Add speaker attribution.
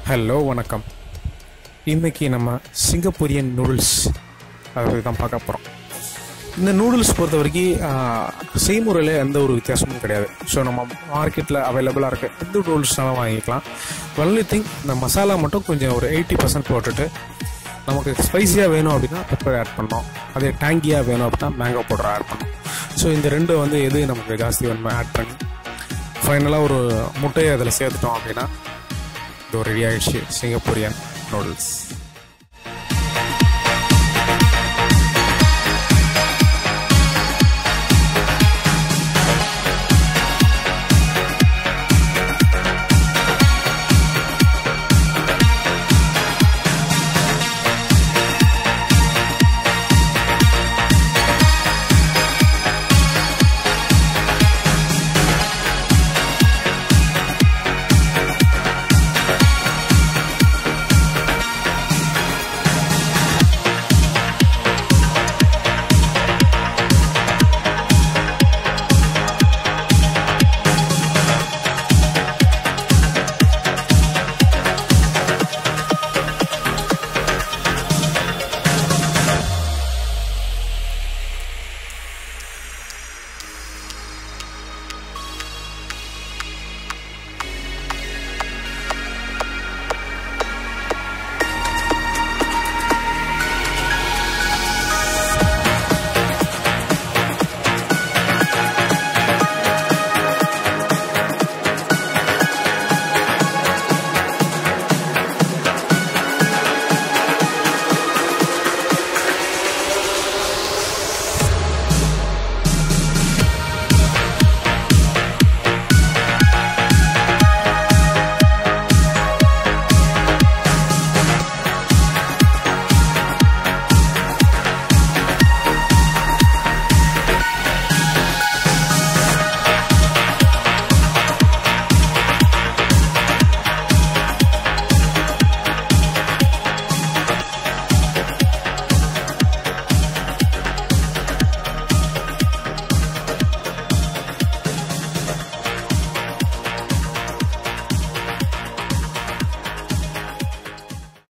Speaker 1: hello வணக்கம் இன்னைக்கு நம்ம சிங்கப்பூரியன் நூடுல்ஸ் அதை பற்றி தான் பார்க்க போகிறோம் இந்த நூடுல்ஸ் பொறுத்த வரைக்கும் ஆஹ், செய்முறையில் எந்த ஒரு வித்தியாசமும் கிடையாது ஸோ நம்ம மார்க்கெட்டில் அவைலபிளாக இருக்க எந்த நூடுல்ஸ்னாலும் வாங்கிக்கலாம் ஒன்லி திங் இந்த மசாலா மட்டும் கொஞ்சம் ஒரு எயிட்டி பர்சன்ட் போட்டுட்டு நமக்கு ஸ்பைசியாக வேணும் அப்படின்னா பெப்பர் ஆட் பண்ணோம் அதே டேங்கியாக வேணும் அப்படின்னா மேங்கோ பவுடர் ஆட் பண்ணோம் ஸோ இந்த ரெண்டு வந்து எது நமக்கு ஜாஸ்தி வேணுமோ ஆட் பண்ணி ஃபைனலாக ஒரு முட்டையை அதில் சேர்த்துட்டோம் அப்படின்னா இது ரெடி ஆயிடுச்சு சிங்கப்பூரியன் நூடுல்ஸ்